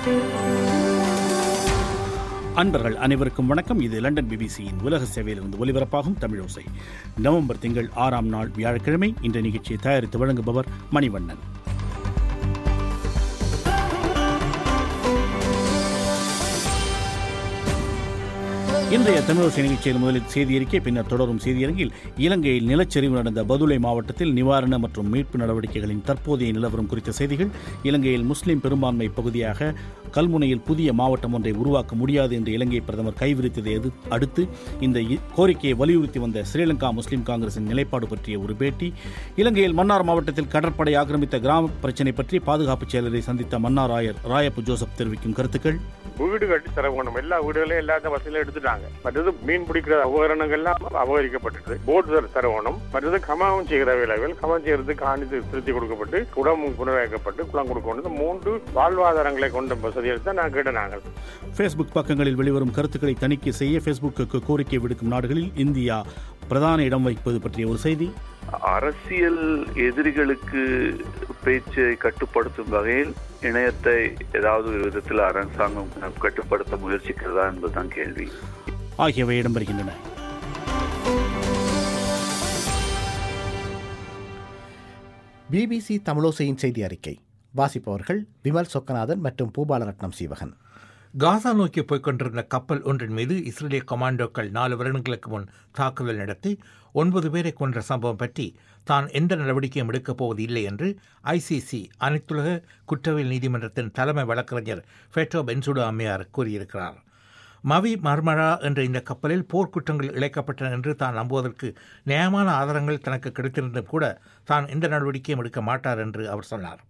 அன்பர்கள் அனைவருக்கும் வணக்கம் இது லண்டன் பிபிசியின் உலக சேவையிலிருந்து ஒலிபரப்பாகும் தமிழோசை நவம்பர் திங்கள் ஆறாம் நாள் வியாழக்கிழமை இந்த நிகழ்ச்சியை தயாரித்து வழங்குபவர் மணிவண்ணன் இன்றைய தமிழோசை நிகழ்ச்சியில் முதலில் செய்தி அறிக்கை பின்னர் தொடரும் செய்தியரங்கில் இலங்கையில் நிலச்சரிவு நடந்த பதுளை மாவட்டத்தில் நிவாரண மற்றும் மீட்பு நடவடிக்கைகளின் தற்போதைய நிலவரம் குறித்த செய்திகள் இலங்கையில் முஸ்லிம் பெரும்பான்மை பகுதியாக கல்முனையில் புதிய மாவட்டம் ஒன்றை உருவாக்க முடியாது என்று இலங்கை பிரதமர் கைவிரித்ததை எது- அடுத்து இந்த இ- கோரிக்கையை வலியுறுத்தி வந்த ஸ்ரீலங்கா முஸ்லிம் காங்கிரசின் நிலைப்பாடு பற்றிய ஒரு பேட்டி இலங்கையில் மன்னார் மாவட்டத்தில் கடற்படை ஆக்கிரமித்த கிராம பிரச்சினை பற்றி பாதுகாப்பு செயலரை சந்தித்த மன்னார் ஆயர் ராயப்பு ஜோசப் தெரிவிக்கும் கருத்துக்கள் வீடு கட்டி தர வேணும் எல்லா வீடுகளையும் எல்லா வசதியிலும் எடுத்துட்டாங்க மற்றது மீன் பிடிக்கிற உபகரணங்கள்லாம் அபகரிக்கப்பட்டது போட் தர தர வேணும் மற்றது கமாவும் செய்கிற வேலைகள் கமம் செய்யறதுக்கு ஆணி திருத்தி கொடுக்கப்பட்டு குடமும் புனரமைக்கப்பட்டு குளம் கொடுக்கணும் இந்த மூன்று வாழ்வாதாரங்களை கொண்ட வசதியை தான் நான் கேட்டேன் நாங்கள் ஃபேஸ்புக் பக்கங்களில் வெளிவரும் கருத்துக்களை தணிக்கை செய்ய ஃபேஸ்புக்கு கோரிக்கை விடுக்கும் நாடுகளில் இந்தியா பிரதான இடம் வைப்பது பற்றிய ஒரு செய்தி அரசியல் எதிரிகளுக்கு பேச்சை கட்டுப்படுத்தும் வகையில் இணையத்தை ஏதாவது ஒரு விதத்தில் அரசாங்கம் கட்டுப்படுத்த முயற்சிக்கிறதா என்பதுதான் கேள்வி ஆகியவை இடம்பெறுகின்றன பிபிசி தமிழோசையின் செய்தி அறிக்கை வாசிப்பவர்கள் விமல் சொக்கநாதன் மற்றும் பூபாலரட்னம் சீவகன் காசா நோக்கி போய்க் கொண்டிருந்த கப்பல் ஒன்றின் மீது இஸ்ரேலிய கமாண்டோக்கள் நாலு வருடங்களுக்கு முன் தாக்குதல் நடத்தி ஒன்பது பேரை கொன்ற சம்பவம் பற்றி தான் எந்த நடவடிக்கையும் எடுக்கப் போவது இல்லை என்று ஐசிசி அனைத்துலக குற்றவியல் நீதிமன்றத்தின் தலைமை வழக்கறிஞர் ஃபெட்டோ பென்சுடோ அம்மையார் கூறியிருக்கிறார் மவி மர்மரா என்ற இந்த கப்பலில் போர்க்குற்றங்கள் இழைக்கப்பட்டன என்று தான் நம்புவதற்கு நியாயமான ஆதாரங்கள் தனக்கு கிடைத்திருந்தும் கூட தான் எந்த நடவடிக்கையும் எடுக்க மாட்டார் என்று அவர் சொன்னார்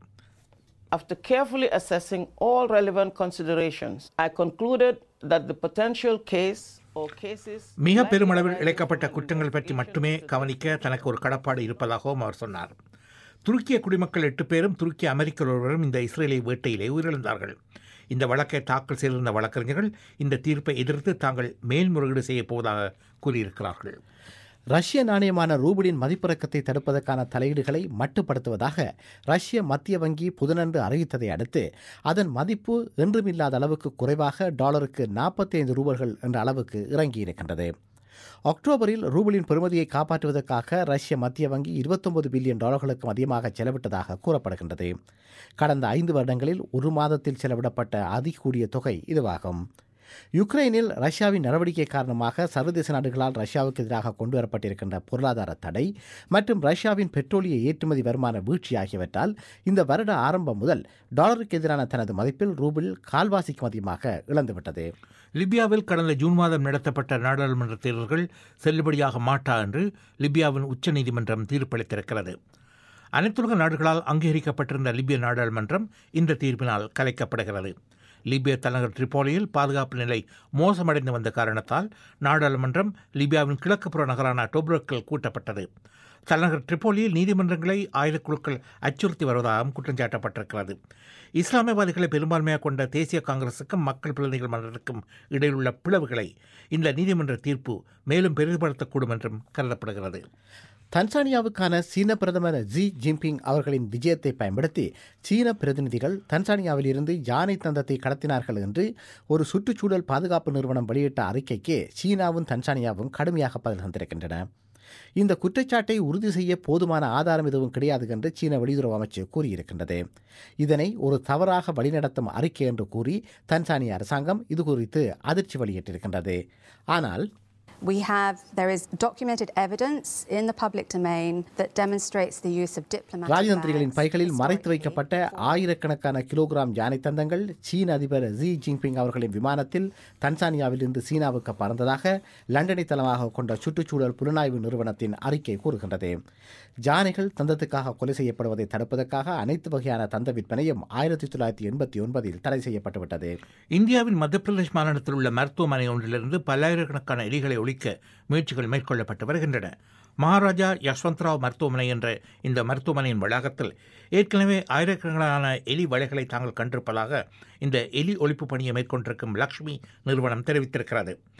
After carefully assessing all relevant considerations, I concluded that the potential case or cases மிக பெருமளவில் இழைக்கப்பட்ட குற்றங்கள் பற்றி மட்டுமே கவனிக்க தனக்கு ஒரு கடப்பாடு இருப்பதாகவும் அவர் சொன்னார் துருக்கிய குடிமக்கள் எட்டு பேரும் துருக்கிய அமெரிக்கர் ஒருவரும் இந்த இஸ்ரேலிய வேட்டையிலே உயிரிழந்தார்கள் இந்த வழக்கை தாக்கல் செய்திருந்த வழக்கறிஞர்கள் இந்த தீர்ப்பை எதிர்த்து தாங்கள் மேல்முறையீடு செய்யப் போவதாக கூறியிருக்கிறார்கள் ரஷ்ய நாணயமான ரூபிளின் மதிப்பிறக்கத்தை தடுப்பதற்கான தலையீடுகளை மட்டுப்படுத்துவதாக ரஷ்ய மத்திய வங்கி புதனன்று அறிவித்ததை அடுத்து அதன் மதிப்பு என்றுமில்லாத அளவுக்கு குறைவாக டாலருக்கு 45 ரூபல்கள் என்ற அளவுக்கு இறங்கியிருக்கின்றது அக்டோபரில் ரூபிளின் பெறுமதியை காப்பாற்றுவதற்காக ரஷ்ய மத்திய வங்கி 29 பில்லியன் டாலர்களுக்கும் அதிகமாக செலவிட்டதாக கூறப்படுகின்றது கடந்த ஐந்து வருடங்களில் ஒரு மாதத்தில் செலவிடப்பட்ட அதிகூடிய தொகை இதுவாகும் யுக்ரைனில் ரஷ்யாவின் நடவடிக்கை காரணமாக சர்வதேச நாடுகளால் ரஷ்யாவுக்கு எதிராக கொண்டு வரப்பட்டிருக்கின்ற பொருளாதார தடை மற்றும் ரஷ்யாவின் பெட்ரோலிய ஏற்றுமதி வருமான வீழ்ச்சி ஆகியவற்றால் இந்த வருட ஆரம்பம் முதல் டாலருக்கு எதிரான தனது மதிப்பில் ரூபிள் கால்வாசிக்கும் அதிகமாக இழந்துவிட்டது லிபியாவில் கடந்த ஜூன் மாதம் நடத்தப்பட்ட நாடாளுமன்ற தேர்தல்கள் செல்லுபடியாக மாட்டா என்று லிபியாவின் உச்சநீதிமன்றம் தீர்ப்பளித்திருக்கிறது அனைத்துலக நாடுகளால் அங்கீகரிக்கப்பட்டிருந்த லிபிய நாடாளுமன்றம் இந்த தீர்ப்பினால் கலைக்கப்படுகிறது லிபிய தலைநகர் ட்ரிப்போலியில் பாதுகாப்பு நிலை மோசமடைந்து வந்த காரணத்தால் நாடாளுமன்றம் லிபியாவின் கிழக்குப்புற நகரான டொப்ரோக்கில் கூட்டப்பட்டது தலைநகர் ட்ரிப்போலியில் நீதிமன்றங்களை ஆயுதக்குழுக்கள் அச்சுறுத்தி வருவதாகவும் குற்றம் சாட்டப்பட்டிருக்கிறது இஸ்லாமியவாதிகளை பெரும்பான்மையாக கொண்ட தேசிய காங்கிரசுக்கும் மக்கள் பிரதிநிதிகள் மன்றத்துக்கும் இடையில் உள்ள பிளவுகளை இந்த நீதிமன்ற தீர்ப்பு மேலும் பெரிதுபடுத்தக்கூடும் என்றும் கருதப்படுகிறது தன்சானியாவுக்கான சீன பிரதமர் ஜி ஜின்பிங் அவர்களின் விஜயத்தை பயன்படுத்தி சீன பிரதிநிதிகள் தன்சானியாவில் இருந்து யானை தந்தத்தை கடத்தினார்கள் என்று ஒரு சுற்றுச்சூழல் பாதுகாப்பு நிறுவனம் வெளியிட்ட அறிக்கைக்கு சீனாவும் தன்சானியாவும் கடுமையாக பதில் தந்திருக்கின்றன இந்த குற்றச்சாட்டை உறுதி செய்ய போதுமான ஆதாரம் எதுவும் கிடையாது என்று சீன வெளியுறவு அமைச்சு கூறியிருக்கின்றது இதனை ஒரு தவறாக வழிநடத்தும் அறிக்கை என்று கூறி தன்சானிய அரசாங்கம் இது குறித்து அதிர்ச்சி வெளியிட்டிருக்கின்றது ஆனால் We have, there is documented evidence in the public domain that demonstrates the use of diplomatic ராஜதந்திரிகளின் bags பைகளில் மறைத்து historically வைக்கப்பட்ட ஆயிரக்கணக்கான கிலோகிராம் யானை தந்தங்கள் சீன அதிபர் ஜி ஜின்பிங் அவர்களின் விமானத்தில் தன்சானியாவிலிருந்து சீனாவுக்கு பறந்ததாக லண்டனை தளமாக கொண்ட சுற்றுச்சூழல் புலனாய்வு நிறுவனத்தின் அறிக்கை கூறுகின்றது யானைகள் தந்தத்துக்காக கொலை செய்யப்படுவதை தடுப்பதற்காக அனைத்து வகையான தந்த விற்பனையும் ஆயிரத்தி தொள்ளாயிரத்தி எண்பத்தி ஒன்பதில் தடை செய்யப்பட்டுவிட்டது இந்தியாவின் மத்திய பிரதேஷ் மாநிலத்தில் உள்ள மருத்துவமனை ஒன்றிலிருந்து பல்லாயிரக்கணக்கான எலிகளை ஒழிக்க முயற்சிகள் மேற்கொள்ளப்பட்டு வருகின்றன மகாராஜா யஷ்வந்த்ராவ் மருத்துவமனை என்ற இந்த மருத்துவமனையின் வளாகத்தில் ஏற்கனவே ஆயிரக்கணக்கான எலி வலைகளை தாங்கள் கண்டிருப்பதாக இந்த எலி ஒழிப்பு பணியை மேற்கொண்டிருக்கும் லக்ஷ்மி நிறுவனம் தெரிவித்திருக்கிறது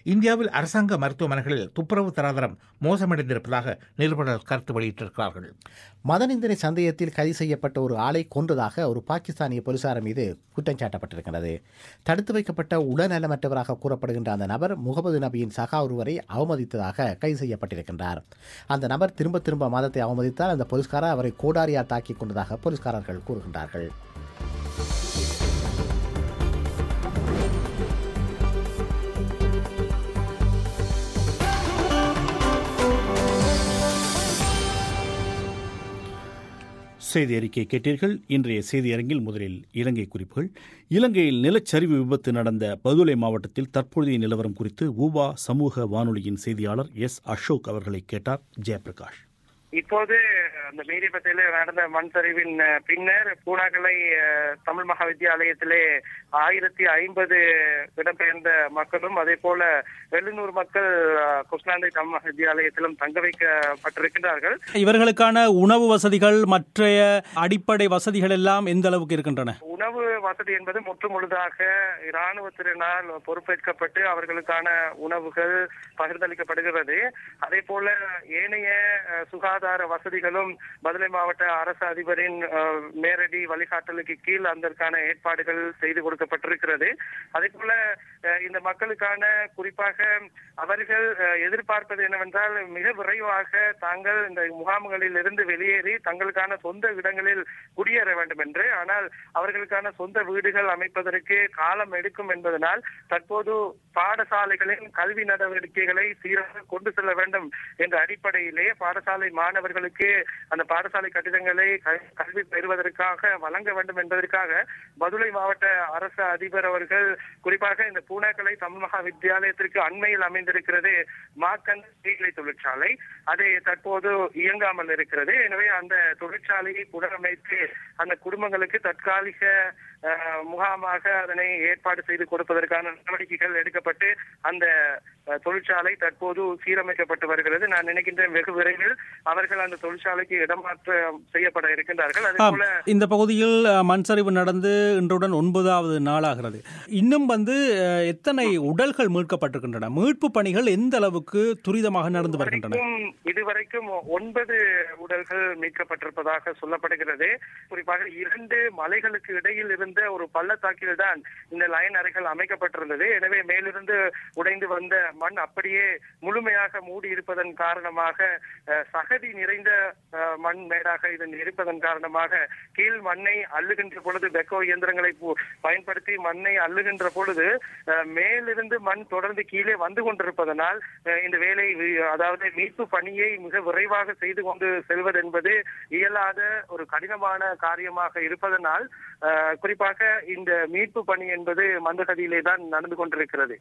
இந்தியாவில் அரசாங்க மருத்துவமனைகளில் துப்புரவு தராதரம் மோசமடைந்திருப்பதாக நிருபர்கள் கருத்து வெளியிட்டிருக்கிறார்கள் மதநிந்தனை சந்தேகத்தில் கைது செய்யப்பட்ட ஒரு ஆளை கொன்றதாக ஒரு பாகிஸ்தானிய போலீசார் மீது குற்றம் சாட்டப்பட்டிருக்கிறது தடுத்து வைக்கப்பட்ட உடல்நலமற்றவராக கூறப்படுகின்ற அந்த நபர் முகமது நபியின் சகா ஒருவரை அவமதித்ததாக கைது செய்யப்பட்டிருக்கின்றார் அந்த நபர் திரும்ப திரும்ப மதத்தை அவமதித்தால் அந்த போலீஸ்காரர் அவரை கோடாரியால் தாக்கிக் கொண்டதாக போலீஸ்காரர்கள் கூறுகின்றார்கள் செய்தி அறிக்கை கேட்டீர்கள் இன்றைய செய்தி அரங்கில் முதலில் இலங்கை குறிப்புகள் இலங்கையில் நிலச்சரிவு விபத்து நடந்த பதுளை மாவட்டத்தில் தற்போதைய நிலவரம் குறித்து ஊபா சமூக வானொலியின் செய்தியாளர் எஸ் அசோக் அவர்களை கேட்டார் ஜெயபிரகாஷ் இப்போது அந்த மீரிபத்தில நடந்த மண் சரிவின் அஹ், பின்னர் பூனாகலை அஹ், தமிழ் மகா வித்தியாலயத்திலே ஆயிரத்தி ஐம்பது இடம்பெயர்ந்த மக்களும் அதே போல எழுநூறு மக்கள் அஹ், குஷ்லாந்தை தமிழ் மகா வித்தியாலயத்திலும் தங்க வைக்கப்பட்டிருக்கின்றார்கள் இவர்களுக்கான உணவு வசதிகள் மற்றைய அடிப்படை வசதிகள் எல்லாம் எந்த அளவுக்கு இருக்கின்றன உணவு வசதி என்பது முற்று முழுதாக இராணுவத்தினால் பொறுப்பேற்கப்பட்டு அவர்களுக்கான உணவுகள் பகிர்ந்தளிக்கப்படுகிறது அதே போல ஏனைய அஹ், சுகாதார வசதிகளும் மதுரை மாவட்ட அரசு அதிபரின் அஹ், நேரடி வழிகாட்டலுக்கு கீழ் அதற்கான ஏற்பாடுகள் செய்து கொடுக்கப்பட்டிருக்கிறது அதே போல அஹ், இந்த மக்களுக்கான குறிப்பாக அவர்கள் அஹ், எதிர்பார்ப்பது என்னவென்றால் மிக விரைவாக தாங்கள் இந்த முகாம்களில் இருந்து வெளியேறி தங்களுக்கான சொந்த இடங்களில் குடியேற வேண்டும் என்று ஆனால் அவர்களுக்கான சொந்த வீடுகள் அமைப்பதற்கு காலம் எடுக்கும் என்பதனால் தற்போது பாடசாலைகளின் கல்வி நடவடிக்கைகளை சீராக கொண்டு செல்ல வேண்டும் என்ற அடிப்படையிலே பாடசாலை மாணவர்களுக்கு அந்த பாடசாலை கட்டிடங்களை க- கல்வி பெறுவதற்காக வழங்க வேண்டும் என்பதற்காக பதுளை மாவட்ட அரசு அதிபர் அவர்கள் குறிப்பாக இந்த பூனாக்கலை தமிழ் மகா வித்தியாலயத்திற்கு அண்மையில் அமைந்திருக்கிறது மாக்கன் தீகளை தொழிற்சாலை அது தற்போது இயங்காமல் இருக்கிறது எனவே அந்த தொழிற்சாலையை புனரமைத்து அந்த குடும்பங்களுக்கு தற்காலிக அஹ், முகாமாக அதனை ஏற்பாடு செய்து கொடுப்பதற்கான நடவடிக்கைகள் எடுக்கப்பட்டு அந்த அஹ், தொழிற்சாலை தற்போது சீரமைக்கப்பட்டு வருகிறது நான் நினைக்கின்றேன் வெகு விரைவில் அவர்கள் அந்த தொழிற்சாலைக்கு இடமாற்றம் செய்யப்பட இருக்கின்றார்கள் அதே ஆம், போல இந்த பகுதியில் அஹ், மண் சரிவு நடந்து இன்றுடன் ஒன்பதாவது நாளாகிறது இன்னும் வந்து அஹ், எத்தனை உடல்கள் மீட்கப்பட்டிருக்கின்றன மீட்பு பணிகள் எந்த அளவுக்கு துரிதமாக நடந்து வருகின்றன இதுவரைக்கும் இதுவரைக்கும் ஒன்பது உடல்கள் மீட்கப்பட்டிருப்பதாக சொல்லப்படுகிறது குறிப்பாக இரண்டு மலைகளுக்கு இடையில் இருந்த ஒரு பள்ளத்தாக்கில் தான் இந்த லைன் அறைகள் அமைக்கப்பட்டிருந்தது எனவே மேலிருந்து உடைந்து வந்த மண் அப்படியே முழுமையாக மூடி இருப்பதன் காரணமாக அஹ், சகதி நிறைந்த அஹ், மண் மேடாக இது இருப்பதன் காரணமாக கீழ் மண்ணை அள்ளுகின்ற பொழுது பெக்கோ இயந்திரங்களை பு- பயன்படுத்தி மண்ணை அள்ளுகின்ற பொழுது அஹ், மேலிருந்து மண் தொடர்ந்து கீழே வந்து கொண்டிருப்பதனால் அஹ், இந்த வேலை வி- அதாவது மீட்பு பணியை மிக விரைவாக செய்து கொண்டு செல்வது என்பது இயலாத ஒரு கடினமான காரியமாக இருப்பதனால் அஹ், குறிப்பாக இந்த மீட்பு பணி என்பது மந்தகதியிலே தான் நடந்து கொண்டிருக்கிறது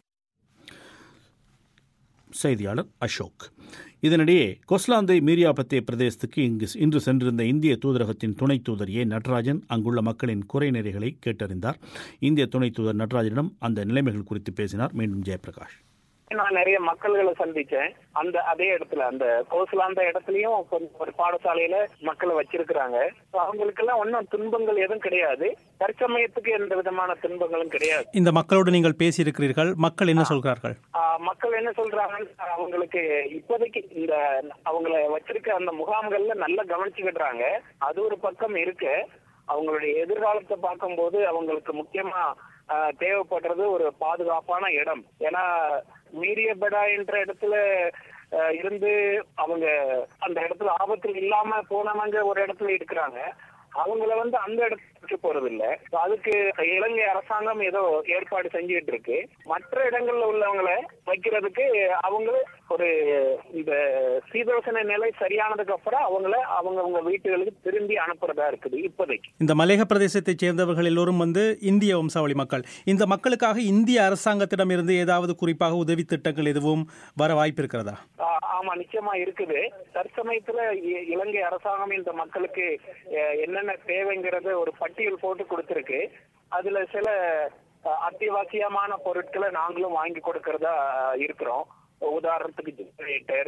செய்தியாளர் அசோக் இதனிடையே கொஸ்லாந்தை மீரியாபத்தே பிரதேசத்துக்கு இங்கு இன்று சென்றிருந்த இந்திய தூதரகத்தின் துணை தூதர் ஏ நடராஜன் அங்குள்ள மக்களின் குறை நிறைகளை கேட்டறிந்தார் இந்திய துணை தூதர் நடராஜனிடம் அந்த நிலைமைகள் குறித்து பேசினார் மீண்டும் ஜெயபிரகாஷ் நான் நிறைய மக்கள்களை சந்திச்சேன் அந்த அதே இடத்துல அந்த கோசல அந்த இடத்துலயும் கொஞ்சம் ஒரு பாடசாலையில மக்களை வச்சிருக்கிறாங்க So அவங்களுக்கெல்லாம் ஒன்றும் துன்பங்கள் எதுவும் கிடையாது தற்சமயத்துக்கு எந்த விதமான துன்பங்களும் கிடையாது இந்த மக்களோடு நீங்கள் பேசியிருக்கிறீர்கள் மக்கள் என்ன சொல்கிறார்கள் ஆஹ் மக்கள் என்ன சொல்றாங்கன்னா அவங்களுக்கு இப்போதைக்கு இந்த அவங்கள வச்சிருக்க அந்த முகாம்கள்ல நல்லா கவனிச்சுக்கிடுறாங்க அது ஒரு பக்கம் இருக்கு அவங்களுடைய எதிர்காலத்தை பார்க்கும்போது அவங்களுக்கு முக்கியமா ஆஹ் தேவைப்படுறது ஒரு பாதுகாப்பான இடம் ஏன்னா மீரியபடா என்ற இடத்துல ஆஹ் இருந்து அவங்க அந்த இடத்துல ஆபத்தில் இல்லாம போனவங்க ஒரு இடத்துல இருக்கிறாங்க அவங்கள வந்து அந்த இடத்துக்கு போறது இல்ல So அதுக்கு இலங்கை அரசாங்கம் ஏதோ ஏற்பாடு செஞ்சுட்டு இருக்கு மற்ற இடங்கள்ல உள்ளவங்களை வைக்கிறதுக்கு அவங்கள ஒரு இந்த சீதோசன நிலை சரியானதுக்கு அப்புறம் அவங்கள அவங்க அவங்க வீட்டுகளுக்கு திரும்பி அனுப்புறதா இருக்குது இப்போதைக்கு இந்த மலையக பிரதேசத்தைச் சேர்ந்தவர்கள் எல்லோரும் வந்து இந்திய வம்சாவளி மக்கள் இந்த மக்களுக்காக இந்திய அரசாங்கத்திடம் இருந்து ஏதாவது குறிப்பாக உதவி திட்டங்கள் எதுவும் வர வாய்ப்பு இருக்கிறதா ஆ- ஆமா நிச்சயமா இருக்குது தற்சமயத்துல இ- இலங்கை அரசாங்கம் இந்த மக்களுக்கு அஹ், என்னென்ன தேவைங்கிறத ஒரு பட்டியல் போட்டு கொடுத்திருக்கு அதுல சில அஹ், அத்தியாவசியமான பொருட்களை நாங்களும் வாங்கி கொடுக்கறதா அஹ், இருக்கிறோம் உதாரணத்துக்கு ஜெனரேட்டர்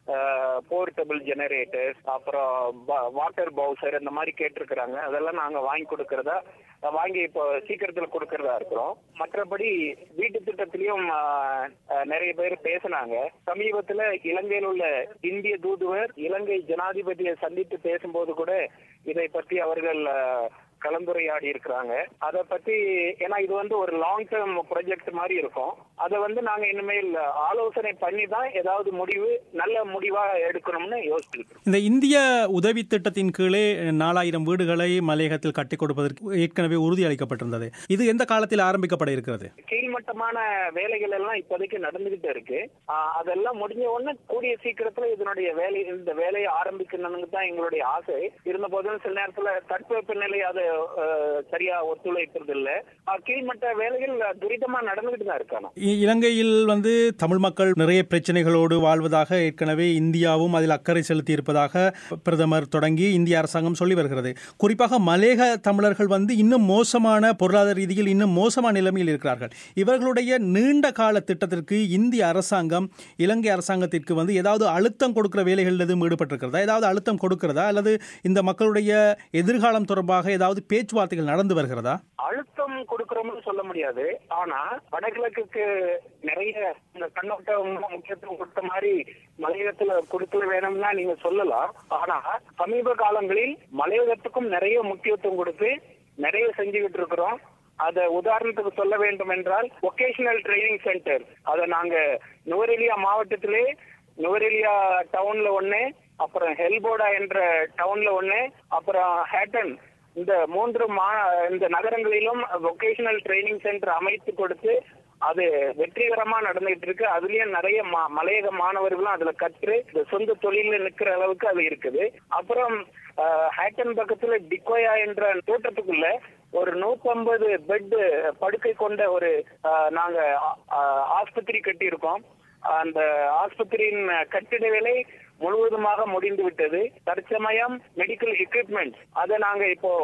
போர்ட்டபிள் ஜெனரேட்டர்ஸ் அப்புறம் வாட்டர் பவுசர் இந்த மாதிரி கேட்டிருக்கிறாங்க அதெல்லாம் நாங்க வாங்கி கொடுக்கறதா வாங்கி இப்போ சீக்கிரத்துல கொடுக்கறதா இருக்கிறோம் மற்றபடி வீட்டு திட்டத்திலயும் ஆஹ், ஆஹ், நிறைய பேர் பேசினாங்க சமீபத்துல இலங்கையில் உள்ள இந்திய தூதுவர் இலங்கை ஜனாதிபதியை சந்தித்து பேசும்போது கூட இதை பற்றி அவர்கள் ஆஹ், கலந்துரையாடி இருக்கிறாங்க அதை பத்தி ஏன்னா இது வந்து ஒரு லாங் டேர்ம் ப்ராஜெக்ட் மாதிரி இருக்கும் அதை வந்து நாங்க இனிமேல் ஆலோசனை பண்ணி தான் ஏதாவது முடிவு நல்ல முடிவா எடுக்கணும்னு யோசிச்சிருக்கோம் இந்த இந்திய உதவி திட்டத்தின் கீழே நாலாயிரம் வீடுகளை மலையகத்தில் கட்டி கொடுப்பதற்கு ஏற்கனவே உறுதியளிக்கப்பட்டிருந்தது இது எந்த காலத்தில் ஆரம்பிக்கப்பட இருக்கிறது கீழ்மட்டமான வேலைகள் எல்லாம் இப்போதைக்கு நடந்துகிட்டு இருக்கு ஆஹ் அதெல்லாம் முடிஞ்ச உடனே கூடிய சீக்கிரத்துல இதனுடைய வேலை இந்த வேலையை ஆரம்பிக்கணும்னு தான் எங்களுடைய ஆசை இருந்த போதும் சில நேரத்துல தட்பவெப்ப நிலை அது ஆஹ், சரியா ஒத்துழைக்கிறது இல்ல ஆஹ், கீழ்மட்ட வேலைகள் துரிதமா நடந்துகிட்டு தான் இருக்காங்க இ- இலங்கையில் வந்து தமிழ் மக்கள் நிறைய பிரச்சனைகளோடு வாழ்வதாக ஏற்கனவே இந்தியாவும் அதில் அக்கறை செலுத்தி இருப்பதாக பிரதமர் தொடங்கி இந்திய அரசாங்கம் சொல்லி வருகிறது குறிப்பாக மலேக தமிழர்கள் வந்து இன்னும் மோசமான பொருளாதார ரீதியில் இன்னும் மோசமான நிலைமையில் இருக்கிறார்கள் இவர்களுடைய நீண்ட கால திட்டத்திற்கு இந்திய அரசாங்கம் இலங்கை அரசாங்கத்திற்கு வந்து ஏதாவது அழுத்தம் கொடுக்கிற வேலைகள் எதுவும் ஈடுபட்டிருக்கிறதா ஏதாவது அழுத்தம் கொடுக்கிறதா அல்லது இந்த மக்களுடைய எதிர்காலம் தொடர்பாக ஏதாவது பேச்சுவார்த்தைகள் நடந்து வருகிறதா அழுத்தம் கொடுக்கறோம்னு சொல்ல முடியாது ஆனா வடகிழக்குக்கு நிறைய இந்த கண்ணோட்டம் முக்கியத்துவம் கொடுத்த மாதிரி மலையகத்துல கொடுக்கல வேணும்னா நீங்க சொல்லலாம் ஆனா சமீப காலங்களில் மலையகத்துக்கும் நிறைய முக்கியத்துவம் கொடுத்து நிறைய செஞ்சுக்கிட்டு இருக்கிறோம் அத உதாரணத்துக்கு சொல்ல வேண்டும் என்றால் ஒகேஷனல் ட்ரைனிங் சென்டர் அதை நாங்க நுவரெலியா மாவட்டத்திலே நுவரெலியா டவுன்ல ஒண்ணு அப்புறம் ஹெல்போடா என்ற டவுன்ல ஒண்ணு அப்புறம் ஹேட்டன் இந்த மூன்று மா இந்த நகரங்களிலும் வொகேஷனல் ட்ரைனிங் சென்டர் அமைத்து கொடுத்து அது வெற்றிகரமா நடந்துகிட்டு இருக்கு அதுலயும் நிறைய ம- மலையக மாணவர்களும் அதுல கற்று இந்த சொந்த தொழில நிக்கிற அளவுக்கு அது இருக்குது அப்புறம் அஹ், ஹேட்டன் பக்கத்துல டிக்கோயா என்ற தோட்டத்துக்குள்ள ஒரு நூத்தம்பது பெட் படுக்கை கொண்ட ஒரு அஹ், நாங்க அஹ், ஆஸ்பத்திரி கட்டி இருக்கோம் அந்த ஆஸ்பத்திரியின் கட்டிட வேலை முழுவதுமாக முடிந்து விட்டது தற்சமயம் மெடிக்கல் எக்யூப்மெண்ட் அதை நாங்க இப்போ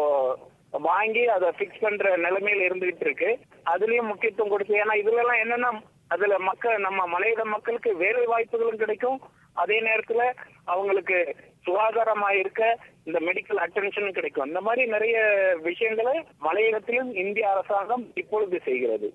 வாங்கி அதை ஃபிக்ஸ் பண்ற நிலைமையில இருந்துகிட்டு இருக்கு அதுலயும் முக்கியத்துவம் கொடுத்து ஏன்னா இதுல எல்லாம் என்னன்னா அதுல மக்கள் நம்ம மலையிட மக்களுக்கு வேலை வாய்ப்புகளும் கிடைக்கும் அதே நேரத்துல அவங்களுக்கு சுகாதாரமா இருக்க இந்த மெடிக்கல் அட்டென்ஷனும் கிடைக்கும் இந்த மாதிரி நிறைய விஷயங்களை மலையகத்திலும் இந்திய அரசாங்கம் இப்பொழுது செய்கிறது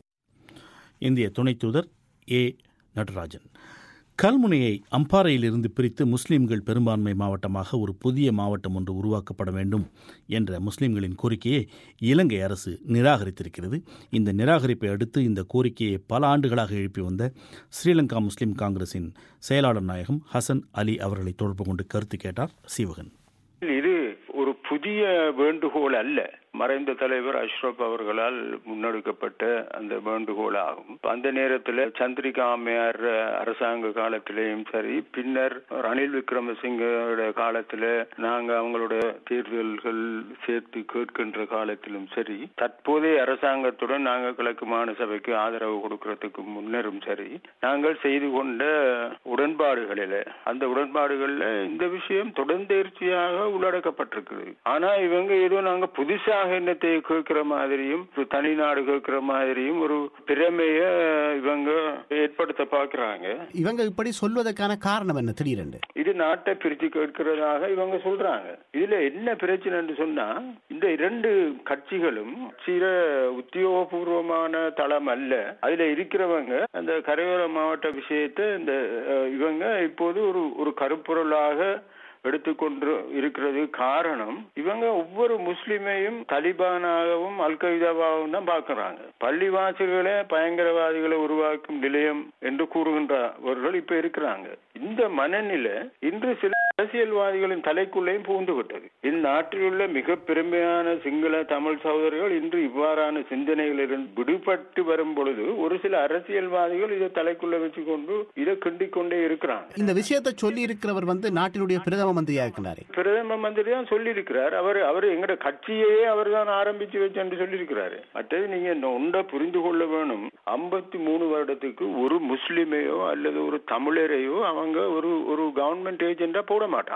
இந்திய துணை தூதர் ஏ நடராஜன் கல்முனையை அம்பாறையிலிருந்து பிரித்து முஸ்லிம்கள் பெரும்பான்மை மாவட்டமாக ஒரு புதிய மாவட்டம் ஒன்று உருவாக்கப்பட வேண்டும் என்ற முஸ்லிம்களின் கோரிக்கையை இலங்கை அரசு நிராகரித்திருக்கிறது இந்த நிராகரிப்பை அடுத்து இந்த கோரிக்கையை பல ஆண்டுகளாக எழுப்பி வந்த ஸ்ரீலங்கா முஸ்லிம் காங்கிரசின் செயலாளர் நாயகம் ஹசன் அலி அவர்களை தொடர்பு கொண்டு கருத்து கேட்டார் சீவகன் இது ஒரு புதிய வேண்டுகோள் அல்ல மறைந்த தலைவர் அஷ்ரப் அவர்களால் முன்னெடுக்கப்பட்ட அந்த வேண்டுகோள் ஆகும் அந்த நேரத்தில் சந்திரிகா அம்மையார் அரசாங்க காலத்திலேயும் சரி பின்னர் ரணில் விக்ரமசிங்கோட காலத்தில் நாங்க அவங்களோட தேர்தல்கள் சேர்த்து கேட்கின்ற காலத்திலும் சரி தற்போதைய அரசாங்கத்துடன் நாங்கள் கிழக்கு மாநில சபைக்கு ஆதரவு கொடுக்கறதுக்கு முன்னரும் சரி நாங்கள் செய்து கொண்ட உடன்பாடுகளில் அந்த உடன்பாடுகள்ல இந்த விஷயம் தொடர்ந்தேர்ச்சியாக உள்ளடக்கப்பட்டிருக்குது ஆனா இவங்க ஏதோ நாங்க புதுசாக என்னத்தை கேட்கிற மாதிரியும் ஒரு தனிநாடு கேட்கிற மாதிரியும் ஒரு திறமைய இவங்க ஏற்படுத்த பாக்குறாங்க இவங்க இப்படி சொல்வதற்கான காரணம் என்ன திடீரென்று இது நாட்டை பிரிச்சு கேட்கிறதாக இவங்க சொல்றாங்க இதுல என்ன பிரச்சனைன்னு சொன்னா இந்த இரண்டு கட்சிகளும் சில உத்தியோகபூர்வமான தளம் அல்ல அதுல இருக்கிறவங்க அந்த கரையோர மாவட்ட விஷயத்தை இந்த அஹ், இவங்க இப்போது ஒரு ஒரு கருப்பொருளாக எடுத்துக்கொண்டு இருக்கிறது காரணம் இவங்க ஒவ்வொரு முஸ்லிமையும் தலிபானாகவும் அல் கைதாவாகவும் தான் பார்க்கறாங்க பள்ளிவாசல்களே பயங்கரவாதிகளை உருவாக்கும் நிலையம் என்று கூறுகின்றவர்கள் இப்ப இருக்கிறாங்க இந்த மனநிலை இன்று சில அரசியல்வாதிகளின் தலைக்குள்ளேயும் புகுந்து விட்டது இந்நாட்டில் உள்ள மிக பெருமையான சிங்கள தமிழ் சகோதரர்கள் இன்று இவ்வாறான சிந்தனைகளிலிருந்து விடுபட்டு வரும் பொழுது ஒரு சில அரசியல்வாதிகள் இதை தலைக்குள்ள வச்சுக்கொண்டு இதை கிண்டிக் கொண்டே இருக்கிறாங்க இந்த விஷயத்தை சொல்லி இருக்கிறவர் வந்து நாட்டினுடைய பிரதம மந்திரியா இருக்கிறாரு பிரதம மந்திரி தான் சொல்லியிருக்கிறார் அவர் அவர் எங்கட கட்சியையே அவர் தான் ஆரம்பிச்சு வச்சு சொல்லியிருக்கிறாரு மற்றது நீங்க இந்த ஒன்றை புரிந்து கொள்ள வேணும் ஐம்பத்தி மூணு வருடத்துக்கு ஒரு முஸ்லிமையோ அல்லது ஒரு தமிழரையோ அவங்க ஒரு ஒரு கவர்மெண்ட் ஏஜெண்டா போட மாட்டாங்க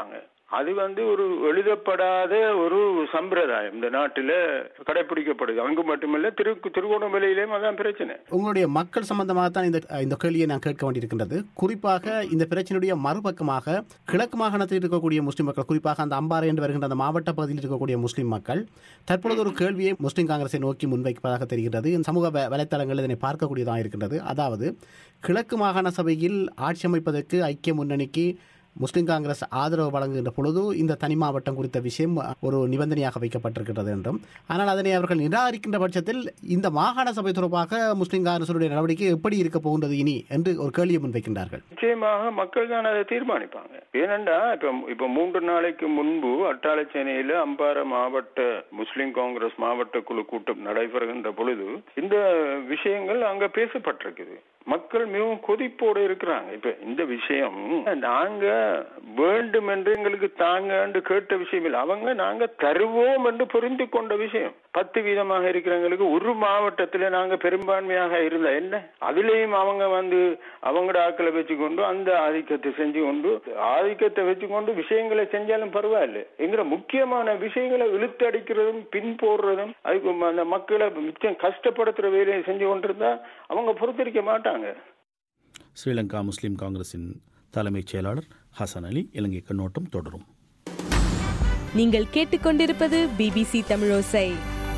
அது வந்து ஒரு எழுதப்படாத ஒரு சம்பிரதாயம் இந்த நாட்டில கடைபிடிக்கப்படுது அங்கு மட்டுமல்ல திரு திருகோணமலையிலேயும் அதான் பிரச்சனை உங்களுடைய மக்கள் சம்பந்தமாக தான் இந்த இந்த கேள்வியை நான் கேட்க வேண்டியிருக்கின்றது குறிப்பாக இந்த பிரச்சனையுடைய மறுபக்கமாக கிழக்கு மாகாணத்தில் இருக்கக்கூடிய முஸ்லிம் மக்கள் குறிப்பாக அந்த அம்பாறை என்று வருகின்ற அந்த மாவட்ட பகுதியில் இருக்கக்கூடிய முஸ்லிம் மக்கள் தற்பொழுது ஒரு கேள்வியை முஸ்லிம் காங்கிரஸை நோக்கி முன்வைப்பதாக தெரிகிறது சமூக வ- வலைத்தளங்களில் இதனை பார்க்கக்கூடியதாக இருக்கின்றது அதாவது கிழக்கு மாகாண சபையில் ஆட்சி அமைப்பதற்கு ஐக்கிய முன்னணிக்கு முஸ்லிம் காங்கிரஸ் ஆதரவு வழங்குகின்ற பொழுது இந்த தனி மாவட்டம் குறித்த விஷயம் ஒரு நிபந்தனையாக வைக்கப்பட்டிருக்கிறது என்றும் ஆனால் அதனை அவர்கள் நிராகரிக்கின்ற பட்சத்தில் இந்த மாகாண சபை தொடர்பாக முஸ்லிம் காங்கிரசுடைய நடவடிக்கை எப்படி இருக்க போகின்றது இனி என்று ஒரு கேள்வியை முன்வைக்கின்றார்கள் நிச்சயமாக மக்கள் தான் அதை தீர்மானிப்பாங்க ஏனென்றா இப்ப இப்ப மூன்று நாளைக்கு முன்பு அட்டாளச்சேனையில அம்பாறை மாவட்ட முஸ்லிம் காங்கிரஸ் மாவட்ட குழு கூட்டம் நடைபெறுகின்ற பொழுது இந்த விஷயங்கள் அங்க பேசப்பட்டிருக்குது மக்கள் மிகவும் கொதிப்போடு இருக்கிறாங்க இப்ப இந்த விஷயம் நாங்க வேண்டும் என்று எங்களுக்கு தாங்க என்று கேட்ட விஷயம் இல்லை அவங்க நாங்க தருவோம் என்று புரிந்து கொண்ட விஷயம் பத்து வீதமாக இருக்கிறவங்களுக்கு ஒரு மாவட்டத்துல நாங்க பெரும்பான்மையாக இருந்தா என்ன அதுலயும் அவங்க வந்து அவங்களோட ஆக்களை வச்சுக்கொண்டு அந்த ஆதிக்கத்தை செஞ்சு கொண்டு ஆதிக்கத்தை வச்சுக்கொண்டு விஷயங்களை செஞ்சாலும் பரவாயில்ல என்கிற முக்கியமான விஷயங்களை இழுத்தடிக்கிறதும் பின் போடுறதும் அதுக்கு அந்த மக்களை மிச்சம் கஷ்டப்படுத்துற வேலையை செஞ்சு கொண்டிருந்தா அவங்க பொறுத்திருக்க மாட்டாங்க ஸ்ரீலங்கா முஸ்லிம் காங்கிரசின் தலைமைச் செயலாளர் ஹசன் அலி இலங்கை கண்ணோட்டம் தொடரும் நீங்கள் கேட்டுக்கொண்டிருப்பது பிபிசி தமிழோசை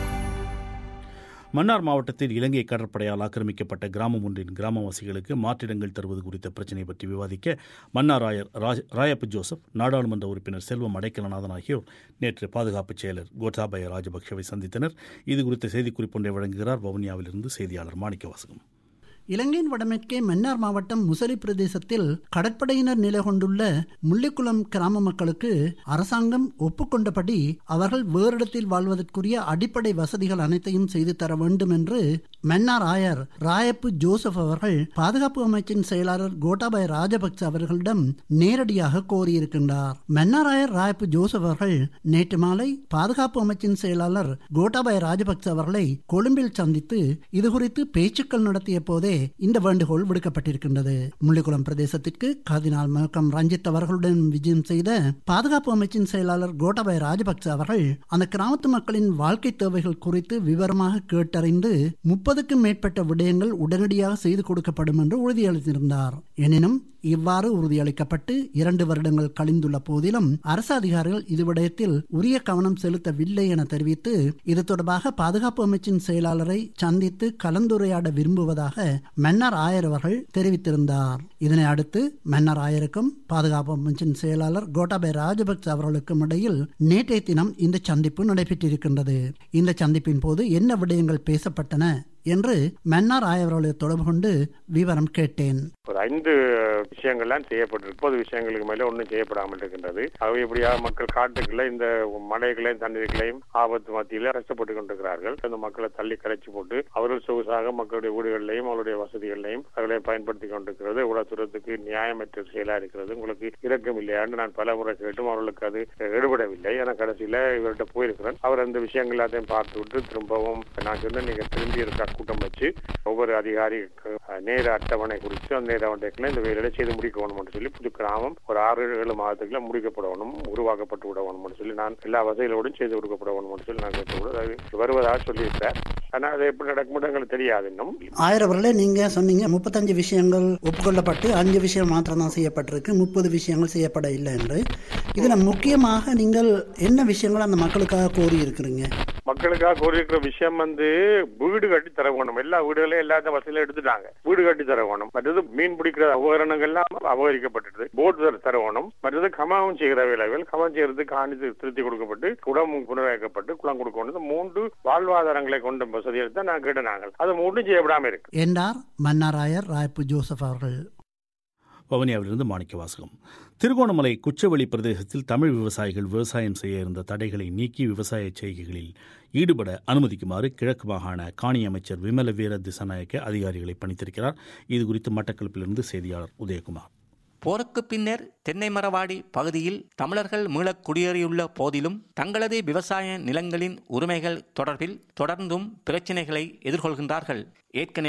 மன்னார் மாவட்டத்தில் இலங்கை கடற்படையால் ஆக்கிரமிக்கப்பட்ட கிராமம் ஒன்றின் கிராமவாசிகளுக்கு மாற்றிடங்கள் தருவது குறித்த பிரச்சினை பற்றி விவாதிக்க மன்னார் ராயர் ராஜ- ராயப்பு ஜோசப் நாடாளுமன்ற உறுப்பினர் செல்வம் அடைக்கலநாதன் ஆகியோர் நேற்று பாதுகாப்பு செயலர் கோட்டாபய ராஜபக்ஷவை சந்தித்தனர் இது குறித்த செய்திக்குறிப்பு ஒன்றை வழங்குகிறார் வவுனியாவிலிருந்து செய்தியாளர் மாணிக்கவாசகம் இலங்கையின் வடமேற்கே மன்னார் மாவட்டம் முசலி பிரதேசத்தில் கடற்படையினர் நிலை கொண்டுள்ள முள்ளிக்குளம் கிராம மக்களுக்கு அரசாங்கம் ஒப்புக்கொண்டபடி அவர்கள் வேறிடத்தில் வாழ்வதற்குரிய அடிப்படை வசதிகள் அனைத்தையும் செய்து தர வேண்டும் என்று மன்னார் ஆயர் ராயப்பு ஜோசப் அவர்கள் பாதுகாப்பு அமைச்சின் செயலாளர் கோட்டாபய ராஜபக்ச அவர்களிடம் நேரடியாக கோரியிருக்கின்றார் மன்னார் ஆயர் ராயப்பு ஜோசப் அவர்கள் நேற்று மாலை பாதுகாப்பு அமைச்சின் செயலாளர் கோட்டாபய ராஜபக்ச அவர்களை கொழும்பில் சந்தித்து இதுகுறித்து பேச்சுக்கள் நடத்திய போதே இந்த வேண்டுகோள் விடுக்கப்பட்டிருக்கின்றது முள்ளிக்குளம் பிரதேசத்திற்கு கர்தினால் மல்கம் ரஞ்சித் அவர்களுடன் விஜயம் செய்த பாதுகாப்பு அமைச்சின் செயலாளர் கோட்டாபய ராஜபக்ச அவர்கள் அந்த கிராமத்து மக்களின் வாழ்க்கை தேவைகள் குறித்து விவரமாக கேட்டறிந்து முப்பதுக்கும் மேற்பட்ட விடயங்கள் உடனடியாக செய்து கொடுக்கப்படும் என்று உறுதியளித்திருந்தார் எனினும் இவ்வாறு உறுதியளிக்கப்பட்டு இரண்டு வருடங்கள் கழிந்துள்ள போதிலும் அரசு அதிகாரிகள் இது விடயத்தில் உரிய கவனம் செலுத்தவில்லை என தெரிவித்து இது தொடர்பாக பாதுகாப்பு அமைச்சின் செயலாளரை சந்தித்து கலந்துரையாட விரும்புவதாக மன்னர் ஆயர் அவர்கள் தெரிவித்திருந்தார் இதனை அடுத்து மன்னர் ஆயருக்கும் பாதுகாப்பு அமைச்சின் செயலாளர் கோட்டாபய ராஜபக்ச அவர்களுக்கும் இடையில் நேற்றைய தினம் இந்த சந்திப்பு நடைபெற்றிருக்கின்றது இந்த சந்திப்பின் போது என்ன விடயங்கள் பேசப்பட்டன என்று மன்னார் ஆயவர்களை தொடர்பு கொண்டு விவரம் கேட்டேன் ஒரு ஐந்து விஷயங்கள்லாம் செய்யப்பட்டிருக்கு பொது விஷயங்களுக்கு மேல ஒன்றும் செய்யப்படாமல் இருக்கின்றது ஆகவே இப்படியா மக்கள் காட்டுக்குள்ள இந்த மலைகளையும் தண்ணீர்களையும் ஆபத்து மத்தியில கஷ்டப்பட்டு கொண்டிருக்கிறார்கள் அந்த மக்களை தள்ளி கரைச்சி போட்டு அவர்கள் சொகுசாக மக்களுடைய வீடுகளிலையும் அவருடைய வசதிகளையும் அவர்களை பயன்படுத்தி கொண்டிருக்கிறது இவ்வளவு தூரத்துக்கு நியாயமற்ற செயலா இருக்கிறது உங்களுக்கு இரக்கம் இல்லையான்னு நான் பல முறை கேட்டும் அவர்களுக்கு அது எடுபடவில்லை என கடைசியில இவர்கிட்ட போயிருக்கிறேன் அவர் அந்த விஷயங்கள் எல்லாத்தையும் பார்த்து விட்டு திரும்பவும் நான் சொன்ன நீங்க திரும்பி இருக்க கூட்டம் வச்சு ஒவ்வொரு அதிகாரிக்கு நேர அட்டவணை குறித்து அந்த நேர அட்டவணைக்குள்ள இந்த வேலையை செய்து முடிக்கணும்னு சொல்லி புது கிராமம் ஒரு ஆறு ஏழு மாதத்துக்குள்ள முடிக்கப்படணும் உருவாக்கப்பட்டு விடணும்னு சொல்லி நான் எல்லா வசதிகளோடும் செய்து கொடுக்கப்பட வேணும்னு சொல்லி நான் கேட்டு அது வருவதாக சொல்லியிருக்கார் ஆனா அது எப்படி நடக்கும் எங்களுக்கு தெரியாது இன்னும் ஆயிரம் அவர்களே நீங்க சொன்னீங்க முப்பத்தஞ்சு விஷயங்கள் ஒப்புக்கொள்ளப்பட்டு அஞ்சு விஷயம் மாத்திரம் தான் செய்யப்பட்டிருக்கு முப்பது விஷயங்கள் செய்யப்பட இல்லை என்று இதுல முக்கியமாக நீங்கள் என்ன விஷயங்கள் அந்த மக்களுக்காக கோரி இருக்கிறீங்க மக்களுக்காக கோரியிருக்கிற விஷயம் வந்து வீடு கட்டி தர வேணும் எல்லா வீடுகளையும் எல்லாத்த வசதியிலும் எடுத்துட்டாங்க வீடு கட்டி தர வேணும் மற்றது மீன் பிடிக்கிற உபகரணங்கள்லாம் அபகரிக்கப்பட்டது போட் தர வேணும் மற்றது கமாவும் செய்கிற வேலைகள் கமம் செய்யறதுக்கு காணி திருத்தி கொடுக்கப்பட்டு குடம் புனரமைக்கப்பட்டு குளம் கொடுக்கணும் இந்த மூன்று வாழ்வாதாரங்களை கொண்ட வசதியை தான் நான் கேட்ட நாங்கள் அது மூன்றும் செய்யப்படாம இருக்கு என்றார் மன்னாராயர் ராயப்பு ஜோசப் அவர்கள் வவுனியாவிலிருந்து மாணிக்க வாசகம் திருகோணமலை குச்சவெளி பிரதேசத்தில் தமிழ் விவசாயிகள் விவசாயம் செய்ய இருந்த தடைகளை நீக்கி விவசாய செய்கைகளில் ஈடுபட அனுமதிக்குமாறு கிழக்கு மாகாண காணி அமைச்சர் விமல வீர திசநாயக்க அதிகாரிகளை பணித்திருக்கிறார் இது குறித்து மட்டக்களப்பிலிருந்து செய்தியாளர் உதயகுமார் போருக்கு பின்னர் தென்னை மரவாடி பகுதியில் தமிழர்கள் மீளக் குடியேறியுள்ள போதிலும் தங்களது விவசாய நிலங்களின் உரிமைகள் தொடர்பில் தொடர்ந்தும் பிரச்சினைகளை எதிர்கொள்கின்றார்கள் ஏற்கனவே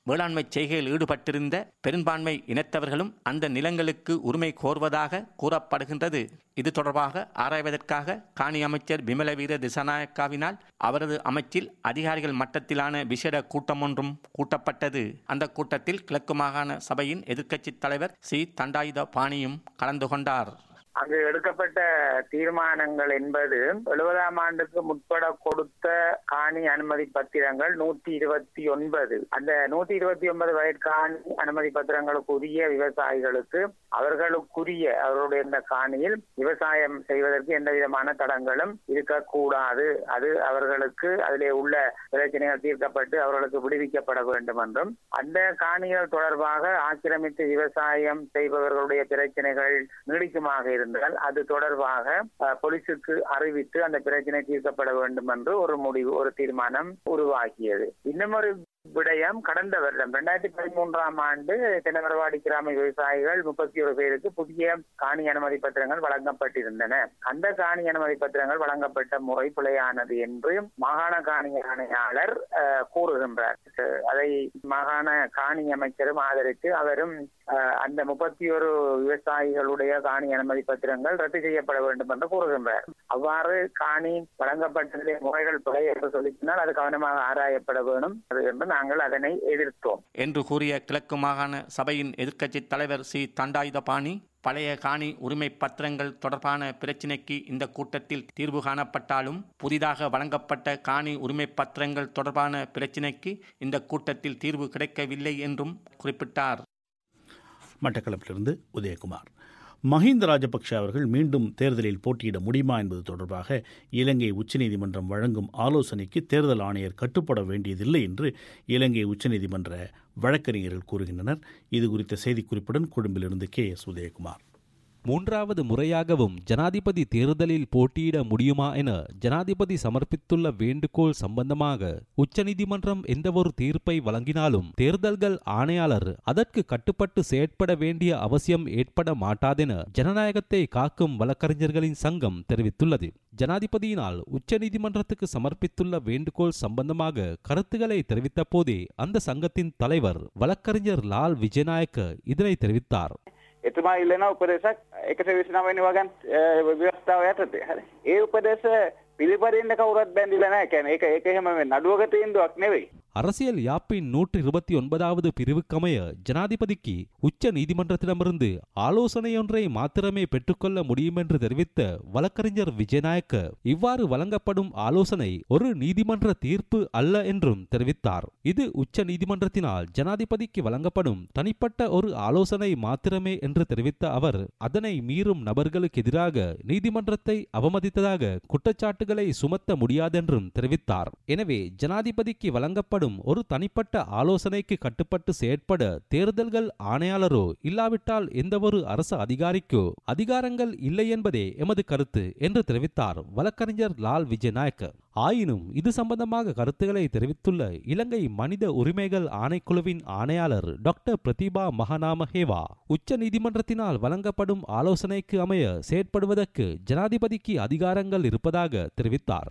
வேளாண்மை செய்கையில் ஈடுபட்டிருந்த பெரும்பான்மை இனத்தவர்களும் அந்த நிலங்களுக்கு உரிமை கோருவதாக கூறப்படுகின்றது இது தொடர்பாக ஆராய்வதற்காக காணி அமைச்சர் பிமலவீர திசாநாயக்காவினால் அவரது அமைச்சில் அதிகாரிகள் மட்டத்திலான விசேட கூட்டம் ஒன்றும் கூட்டப்பட்டது அந்த கூட்டத்தில் கிழக்கு மாகாண சபையின் எதிர்க்கட்சித் தலைவர் சி தண்டாயுத பாணியும் கலந்து கொண்டார் அங்கு எடுக்கப்பட்ட தீர்மானங்கள் என்பது எழுபதாம் ஆண்டுக்கு முற்பட கொடுத்த காணி அனுமதி பத்திரங்கள் நூற்றி இருபத்தி ஒன்பது அந்த நூற்றி இருபத்தி ஒன்பது வயது காணி அனுமதி பத்திரங்களுக்கு உரிய விவசாயிகளுக்கு அவர்களுக்குரிய அவர்களுடைய இந்த காணியில் விவசாயம் செய்வதற்கு எந்த விதமான தடங்களும் இருக்கக்கூடாது அது அவர்களுக்கு அதிலே உள்ள பிரச்சனைகள் தீர்க்கப்பட்டு அவர்களுக்கு விடுவிக்கப்பட வேண்டும் என்றும் அந்த காணிகள் தொடர்பாக ஆக்கிரமித்து விவசாயம் செய்பவர்களுடைய பிரச்சனைகள் நீடிக்குமாக இருந்தால் அது தொடர்பாக அஹ், போலீசுக்கு அறிவித்து அந்த பிரச்சனை தீர்க்கப்பட வேண்டும் என்று ஒரு முடிவு ஒரு தீர்மானம் உருவாக்கியது இன்னும் ஒரு விடயம் கடந்த வருடம் இரண்டாயிரத்தி பதிமூன்றாம் ஆண்டு தென்னமரவாடி கிராம விவசாயிகள் முப்பத்தி ஒரு பேருக்கு புதிய காணி அனுமதி பத்திரங்கள் வழங்கப்பட்டிருந்தன அந்த காணி அனுமதி பத்திரங்கள் வழங்கப்பட்ட முறை பிழையானது என்று மாகாண காணி ஆணையாளர் அஹ், கூறுகின்றார் அஹ், அதை மாகாண காணி அமைச்சரும் ஆதரித்து அவரும் அஹ், அந்த முப்பத்தி ஒரு விவசாயிகளுடைய காணி அனுமதி பத்திரங்கள் ரத்து செய்யப்பட வேண்டும் என்று கூறுகின்றார் அவ்வாறு காணி வழங்கப்பட்டதிலே முறைகள் பிழை என்று சொல்லினால் அது கவனமாக ஆராயப்பட வேண்டும் அது என்று நாங்கள் அதனை எதிர்த்தோம் என்று கூறிய கிழக்கு மாகாண சபையின் எதிர்க்கட்சித் தலைவர் சி தண்டாயுதபாணி பழைய காணி உரிமை பத்திரங்கள் தொடர்பான பிரச்சினைக்கு இந்த கூட்டத்தில் தீர்வு காணப்பட்டாலும் புதிதாக வழங்கப்பட்ட காணி உரிமை பத்திரங்கள் தொடர்பான பிரச்சினைக்கு இந்த கூட்டத்தில் தீர்வு கிடைக்கவில்லை என்றும் குறிப்பிட்டார் மட்டக்களப்பிலிருந்து உதயகுமார் மஹிந்த ராஜபக்ஷ அவர்கள் மீண்டும் தேர்தலில் போட்டியிட முடியுமா என்பது தொடர்பாக இலங்கை உச்சநீதிமன்றம் வழங்கும் ஆலோசனைக்கு தேர்தல் ஆணையர் கட்டுப்பட வேண்டியதில்லை என்று இலங்கை உச்சநீதிமன்ற வழக்கறிஞர்கள் கூறுகின்றனர் இது குறித்த செய்திக்குறிப்புடன் கொழும்பிலிருந்து கே எஸ் உதயகுமார் மூன்றாவது முறையாகவும் ஜனாதிபதி தேர்தலில் போட்டியிட முடியுமா என ஜனாதிபதி சமர்ப்பித்துள்ள வேண்டுகோள் சம்பந்தமாக உச்சநீதிமன்றம் எந்தவொரு தீர்ப்பை வழங்கினாலும் தேர்தல்கள் ஆணையாளர் அதற்கு கட்டுப்பட்டு செயற்பட வேண்டிய அவசியம் ஏற்பட மாட்டாதென ஜனநாயகத்தை காக்கும் வழக்கறிஞர்களின் சங்கம் தெரிவித்துள்ளது ஜனாதிபதியினால் உச்சநீதிமன்றத்துக்கு சமர்ப்பித்துள்ள வேண்டுகோள் சம்பந்தமாக கருத்துக்களை தெரிவித்த போதே அந்த சங்கத்தின் தலைவர் வழக்கறிஞர் லால் விஜயநாயக்க இதனை தெரிவித்தார் එතුමා ඉල්ලන උපදේශක් එකට විසිනවෙනි වගන් ව්‍යවස්ථාව යටතේ හරි ඒ උපදේශ පිළිපදින්න කවුරත් බැඳිලා නැහැ කියන්නේ ඒක ඒක එහෙම නඩුවක තීන්දුවක් නෙවෙයි அரசியல் யாப்பின் நூற்றி இருபத்தி ஒன்பதாவது பிரிவுக்கமைய ஜனாதிபதிக்கு உச்ச நீதிமன்றத்திடமிருந்து ஆலோசனையொன்றை மாத்திரமே பெற்றுக்கொள்ள முடியும் என்று தெரிவித்த வழக்கறிஞர் விஜயநாயக்க இவ்வாறு வழங்கப்படும் ஆலோசனை ஒரு நீதிமன்ற தீர்ப்பு அல்ல என்றும் தெரிவித்தார் இது உச்ச நீதிமன்றத்தினால் ஜனாதிபதிக்கு வழங்கப்படும் தனிப்பட்ட ஒரு ஆலோசனை மாத்திரமே என்று தெரிவித்த அவர் அதனை மீறும் நபர்களுக்கு எதிராக நீதிமன்றத்தை அவமதித்ததாக குற்றச்சாட்டுகளை சுமத்த முடியாதென்றும் தெரிவித்தார் எனவே ஜனாதிபதிக்கு வழங்கப்படும் ஒரு தனிப்பட்ட ஆலோசனைக்கு கட்டுப்பட்டு செயற்பட தேர்தல்கள் ஆணையாளரோ இல்லாவிட்டால் எந்தவொரு அரசு அதிகாரிக்கோ அதிகாரங்கள் இல்லை என்பதே எமது கருத்து என்று தெரிவித்தார் வழக்கறிஞர் லால் விஜயநாயக்க ஆயினும் இது சம்பந்தமாக கருத்துக்களை தெரிவித்துள்ள இலங்கை மனித உரிமைகள் ஆணைக்குழுவின் ஆணையாளர் டாக்டர் பிரதிபா மகநாம ஹேவா உச்ச நீதிமன்றத்தினால் வழங்கப்படும் ஆலோசனைக்கு அமைய செயற்படுவதற்கு ஜனாதிபதிக்கு அதிகாரங்கள் இருப்பதாக தெரிவித்தார்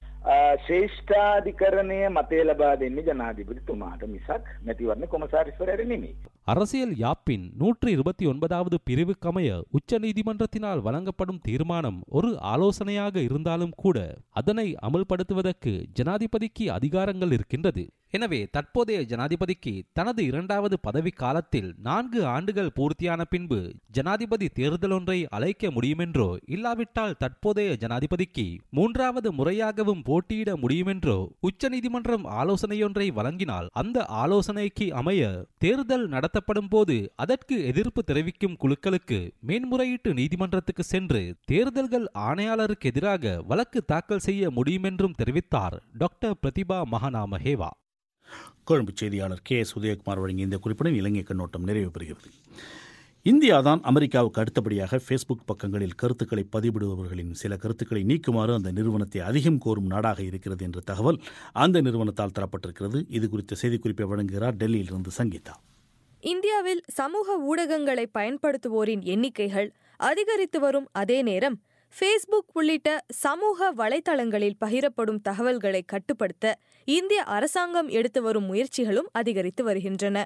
ශ්‍රේෂ්ඨාධිකරණය මතය ලබා දෙන්නේ ජනාධිපතිතුමාට මිසක් මැතිවරණ කොමසාරිස්වරයට නෙමෙයි. அரசியல் யாப்பின் நூற்றி இருபத்தி ஒன்பதாவது பிரிவுக்கமைய உச்ச நீதிமன்றத்தினால் வழங்கப்படும் தீர்மானம் ஒரு ஆலோசனையாக இருந்தாலும் கூட அதனை அமல்படுத்துவதற்கு ஜனாதிபதிக்கு அதிகாரங்கள் இருக்கின்றது எனவே தற்போதைய ஜனாதிபதிக்கு தனது இரண்டாவது பதவி காலத்தில் நான்கு ஆண்டுகள் பூர்த்தியான பின்பு ஜனாதிபதி தேர்தலொன்றை அழைக்க முடியுமென்றோ இல்லாவிட்டால் தற்போதைய ஜனாதிபதிக்கு மூன்றாவது முறையாகவும் போட்டியிட முடியுமென்றோ உச்சநீதிமன்றம் ஆலோசனையொன்றை வழங்கினால் அந்த ஆலோசனைக்கு அமைய தேர்தல் நடத்தப்படும் போது அதற்கு எதிர்ப்பு தெரிவிக்கும் குழுக்களுக்கு மேன்முறையீட்டு நீதிமன்றத்துக்கு சென்று தேர்தல்கள் ஆணையாளருக்கு எதிராக வழக்கு தாக்கல் செய்ய முடியுமென்றும் தெரிவித்தார் டாக்டர் பிரதிபா மகாநாம ஹேவா கொழும்பு செய்தியாளர் கே எஸ் உதயகுமார் வழங்கிய இந்த குறிப்புடன் இலங்கை கண்ணோட்டம் நிறைவு பெறுகிறது இந்தியா தான் அமெரிக்காவுக்கு அடுத்தபடியாக ஃபேஸ்புக் பக்கங்களில் கருத்துக்களை பதிவிடுபவர்களின் சில கருத்துக்களை நீக்குமாறு அந்த நிறுவனத்தை அதிகம் கோரும் நாடாக இருக்கிறது என்ற தகவல் அந்த நிறுவனத்தால் தரப்பட்டிருக்கிறது இது குறித்த செய்திக்குறிப்பை வழங்குகிறார் டெல்லியிலிருந்து சங்கீதா இந்தியாவில் சமூக ஊடகங்களை பயன்படுத்துவோரின் எண்ணிக்கைகள் அதிகரித்து வரும் அதே நேரம் ஃபேஸ்புக் உள்ளிட்ட சமூக வலைதளங்களில் பகிரப்படும் தகவல்களை கட்டுப்படுத்த இந்திய அரசாங்கம் எடுத்து வரும் முயற்சிகளும் அதிகரித்து வருகின்றன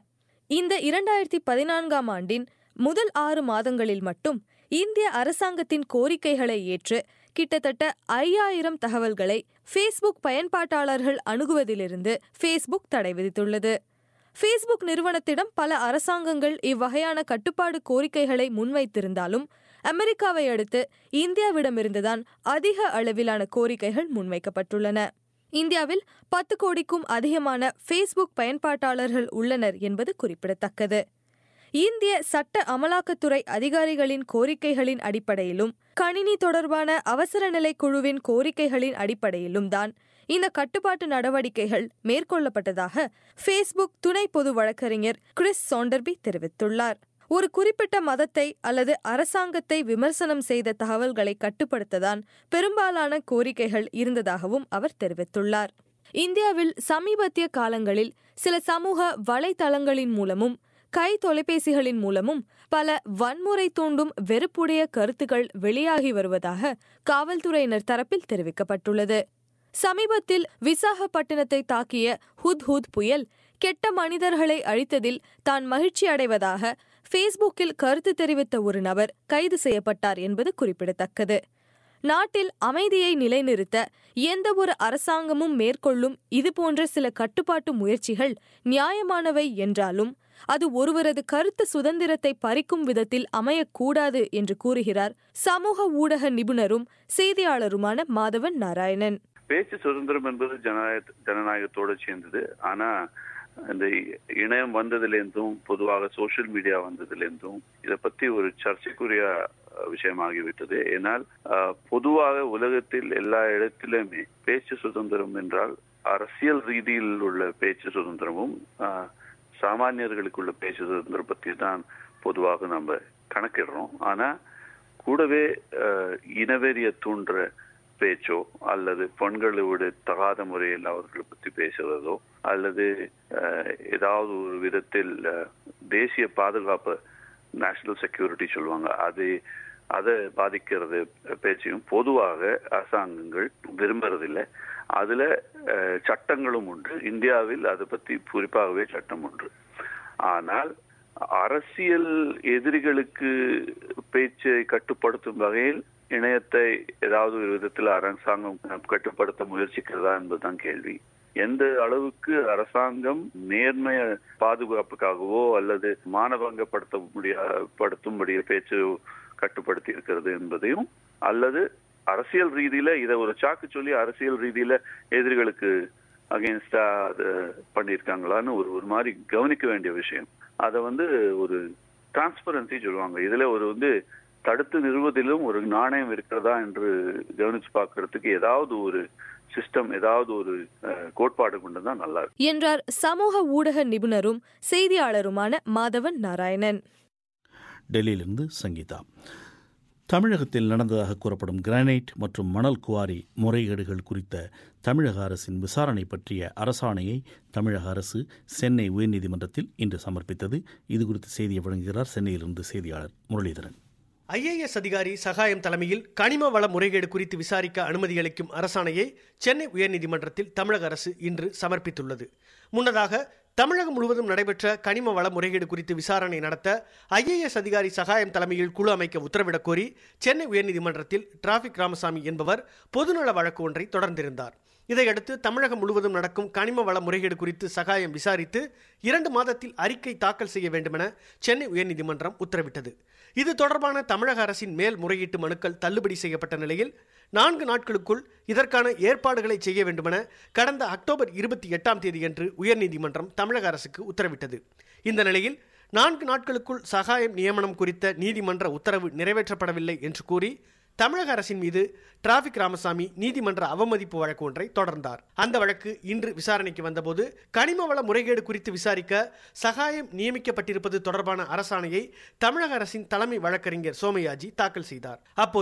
இந்த இரண்டாயிரத்தி பதினான்காம் ஆண்டின் முதல் ஆறு மாதங்களில் மட்டும் இந்திய அரசாங்கத்தின் கோரிக்கைகளை ஏற்று கிட்டத்தட்ட ஐயாயிரம் தகவல்களை ஃபேஸ்புக் பயன்பாட்டாளர்கள் அணுகுவதிலிருந்து ஃபேஸ்புக் தடை விதித்துள்ளது ஃபேஸ்புக் நிறுவனத்திடம் பல அரசாங்கங்கள் இவ்வகையான கட்டுப்பாடு கோரிக்கைகளை முன்வைத்திருந்தாலும் அமெரிக்காவை அடுத்து இந்தியாவிடமிருந்துதான் அதிக அளவிலான கோரிக்கைகள் முன்வைக்கப்பட்டுள்ளன இந்தியாவில் பத்து கோடிக்கும் அதிகமான ஃபேஸ்புக் பயன்பாட்டாளர்கள் உள்ளனர் என்பது குறிப்பிடத்தக்கது இந்திய சட்ட அமலாக்கத்துறை அதிகாரிகளின் கோரிக்கைகளின் அடிப்படையிலும் கணினி தொடர்பான அவசர நிலை குழுவின் கோரிக்கைகளின் அடிப்படையிலும் தான் இந்த கட்டுப்பாட்டு நடவடிக்கைகள் மேற்கொள்ளப்பட்டதாக ஃபேஸ்புக் துணை பொது வழக்கறிஞர் கிறிஸ் சோண்டர்பி தெரிவித்துள்ளார் ஒரு குறிப்பிட்ட மதத்தை அல்லது அரசாங்கத்தை விமர்சனம் செய்த தகவல்களை கட்டுப்படுத்ததான் பெரும்பாலான கோரிக்கைகள் இருந்ததாகவும் அவர் தெரிவித்துள்ளார் இந்தியாவில் சமீபத்திய காலங்களில் சில சமூக வலைதளங்களின் மூலமும் கை தொலைபேசிகளின் மூலமும் பல வன்முறை தூண்டும் வெறுப்புடைய கருத்துக்கள் வெளியாகி வருவதாக காவல்துறையினர் தரப்பில் தெரிவிக்கப்பட்டுள்ளது சமீபத்தில் விசாகப்பட்டினத்தை தாக்கிய ஹுத் ஹுத் புயல் கெட்ட மனிதர்களை அழித்ததில் தான் மகிழ்ச்சி அடைவதாக ஃபேஸ்புக்கில் கருத்து தெரிவித்த ஒரு நபர் கைது செய்யப்பட்டார் என்பது குறிப்பிடத்தக்கது நாட்டில் அமைதியை நிலைநிறுத்த எந்தவொரு அரசாங்கமும் மேற்கொள்ளும் இதுபோன்ற சில கட்டுப்பாட்டு முயற்சிகள் நியாயமானவை என்றாலும் அது ஒருவரது கருத்து சுதந்திரத்தை பறிக்கும் விதத்தில் அமையக்கூடாது என்று கூறுகிறார் சமூக ஊடக நிபுணரும் செய்தியாளருமான மாதவன் நாராயணன் பேச்சு சுதந்திரம் என்பது ஜனநாயக ஜனநாயகத்தோடு சேர்ந்தது ஆனா இந்த இணையம் வந்ததுலேருந்தும் பொதுவாக சோசியல் மீடியா வந்ததுலேருந்தும் இதை பத்தி ஒரு சர்ச்சைக்குரிய விஷயமாகிவிட்டது ஏனால் பொதுவாக உலகத்தில் எல்லா இடத்திலுமே பேச்சு சுதந்திரம் என்றால் அரசியல் ரீதியில் உள்ள பேச்சு சுதந்திரமும் சாமானியர்களுக்குள்ள பேச்சு சுதந்திரம் பற்றி தான் பொதுவாக நம்ம கணக்கிடுறோம் ஆனா கூடவே இனவெறிய தூண்டுற பேச்சோ அல்லது பெண்களோடு தகாத முறையில் அவர்களை பற்றி பேசுறதோ அல்லது ஏதாவது ஒரு விதத்தில் தேசிய பாதுகாப்பு நேஷனல் செக்யூரிட்டி சொல்லுவாங்க அது அதை பாதிக்கிறது பேச்சையும் பொதுவாக அரசாங்கங்கள் விரும்புறதில்லை அதுல சட்டங்களும் உண்டு இந்தியாவில் அதை பத்தி குறிப்பாகவே சட்டம் உண்டு ஆனால் அரசியல் எதிரிகளுக்கு பேச்சை கட்டுப்படுத்தும் வகையில் இணையத்தை ஏதாவது ஒரு விதத்தில் அரசாங்கம் கட்டுப்படுத்த முயற்சிக்கிறதா என்பதுதான் கேள்வி எந்த அளவுக்கு அரசாங்கம் நேர்மைய பாதுகாப்புக்காகவோ அல்லது மானபங்கப்படுத்த முடியா படுத்தும்படிய பேச்சு கட்டுப்படுத்தி இருக்கிறது என்பதையும் அல்லது அரசியல் ரீதியில இதை ஒரு சாக்கு சொல்லி அரசியல் ரீதியில எதிரிகளுக்கு அகேன்ஸ்டா அது பண்ணியிருக்காங்களான்னு ஒரு ஒரு மாதிரி கவனிக்க வேண்டிய விஷயம் அதை வந்து ஒரு டிரான்ஸ்பரன்சி சொல்லுவாங்க இதுல ஒரு வந்து தடுத்து நிறுவதிலும் ஒரு நாணயம் இருக்கிறதா என்று கவனிச்சு பார்க்கறதுக்கு ஏதாவது ஒரு சிஸ்டம் ஏதாவது ஒரு கோட்பாடு கொண்டு தான் நல்லா இருக்கும் என்றார் சமூக ஊடக நிபுணரும் செய்தியாளருமான மாதவன் நாராயணன் டெல்லியிலிருந்து சங்கீதா தமிழகத்தில் நடந்ததாக கூறப்படும் கிரானைட் மற்றும் மணல் குவாரி முறைகேடுகள் குறித்த தமிழக அரசின் விசாரணை பற்றிய அரசாணையை தமிழக அரசு சென்னை உயர்நீதிமன்றத்தில் இன்று சமர்ப்பித்தது இதுகுறித்து செய்தியை வழங்குகிறார் சென்னையிலிருந்து செய்தியாளர் முரளிதரன் ஐஏஎஸ் அதிகாரி சகாயம் தலைமையில் கனிம வள முறைகேடு குறித்து விசாரிக்க அனுமதி அளிக்கும் அரசாணையை சென்னை உயர்நீதிமன்றத்தில் தமிழக அரசு இன்று சமர்ப்பித்துள்ளது முன்னதாக தமிழகம் முழுவதும் நடைபெற்ற கனிம வள முறைகேடு குறித்து விசாரணை நடத்த ஐஏஎஸ் அதிகாரி சகாயம் தலைமையில் குழு அமைக்க உத்தரவிடக் கோரி சென்னை உயர்நீதிமன்றத்தில் டிராபிக் ராமசாமி என்பவர் பொதுநல வழக்கு ஒன்றை தொடர்ந்திருந்தார் இதையடுத்து தமிழகம் முழுவதும் நடக்கும் கனிம வள முறைகேடு குறித்து சகாயம் விசாரித்து இரண்டு மாதத்தில் அறிக்கை தாக்கல் செய்ய வேண்டுமென சென்னை உயர்நீதிமன்றம் உத்தரவிட்டது இது தொடர்பான தமிழக அரசின் மேல் முறையீட்டு மனுக்கள் தள்ளுபடி செய்யப்பட்ட நிலையில் நான்கு நாட்களுக்குள் இதற்கான ஏற்பாடுகளை செய்ய வேண்டுமென கடந்த அக்டோபர் இருபத்தி எட்டாம் தேதியன்று உயர்நீதிமன்றம் தமிழக அரசுக்கு உத்தரவிட்டது இந்த நிலையில் நான்கு நாட்களுக்குள் சகாயம் நியமனம் குறித்த நீதிமன்ற உத்தரவு நிறைவேற்றப்படவில்லை என்று கூறி தமிழக அரசின் மீது டிராபிக் ராமசாமி நீதிமன்ற அவமதிப்பு வழக்கு ஒன்றை தொடர்ந்தார் அந்த வழக்கு இன்று விசாரணைக்கு வந்தபோது கனிம வள முறைகேடு குறித்து விசாரிக்க சகாயம் நியமிக்கப்பட்டிருப்பது தொடர்பான அரசாணையை தமிழக அரசின் தலைமை வழக்கறிஞர் சோமயாஜி தாக்கல் செய்தார் அப்போது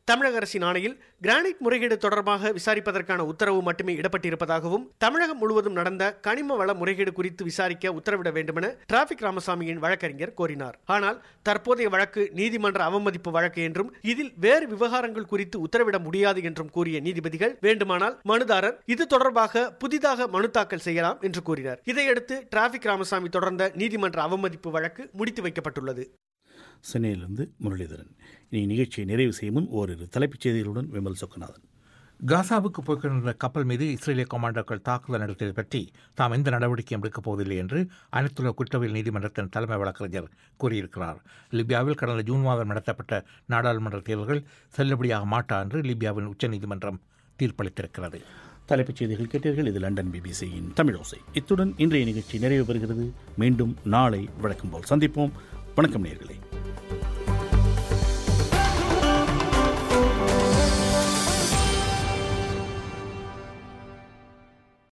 தமிழக அரசின் ஆணையில் கிரானைட் முறைகேடு தொடர்பாக விசாரிப்பதற்கான உத்தரவு மட்டுமே இடப்பட்டிருப்பதாகவும் தமிழகம் முழுவதும் நடந்த கனிம வள முறைகேடு குறித்து விசாரிக்க உத்தரவிட வேண்டுமென டிராபிக் ராமசாமியின் வழக்கறிஞர் கோரினார் ஆனால் தற்போதைய வழக்கு நீதிமன்ற அவமதிப்பு வழக்கு என்றும் இதில் வேறு விவகாரங்கள் குறித்து உத்தரவிட முடியாது என்றும் கூறிய நீதிபதிகள் வேண்டுமானால் மனுதாரர் இது தொடர்பாக புதிதாக மனு தாக்கல் செய்யலாம் என்று கூறினர் இதையடுத்து டிராபிக் ராமசாமி தொடர்ந்த நீதிமன்ற அவமதிப்பு வழக்கு முடித்து வைக்கப்பட்டுள்ளது சென்னையிலிருந்து முரளிதரன் இனி நிகழ்ச்சியை நிறைவு செய்யும் முன் ஓரிரு தலைப்புச் செய்திகளுடன் விமல் சொக்கநாதன் காசாவுக்கு போய்க்கொண்டிருந்த கப்பல் மீது இஸ்ரேலிய கமாண்டோக்கள் தாக்குதல் நடத்தியது பற்றி தாம் எந்த நடவடிக்கையும் எடுக்கப் போவதில்லை என்று அனைத்துலக குற்றவியல் நீதிமன்றத்தின் தலைமை வழக்கறிஞர் கூறியிருக்கிறார் லிபியாவில் கடந்த ஜூன் மாதம் நடத்தப்பட்ட நாடாளுமன்ற தேர்தல்கள் செல்லுபடியாக மாட்டா என்று லிபியாவின் உச்சநீதிமன்றம் தீர்ப்பளித்திருக்கிறது தலைப்புச் செய்திகள் கேட்டீர்கள் இது லண்டன் பிபிசியின் தமிழோசை இத்துடன் இன்றைய நிகழ்ச்சி நிறைவு பெறுகிறது மீண்டும் நாளை வழக்கம் போல் சந்திப்போம் வணக்கம் நேர்களே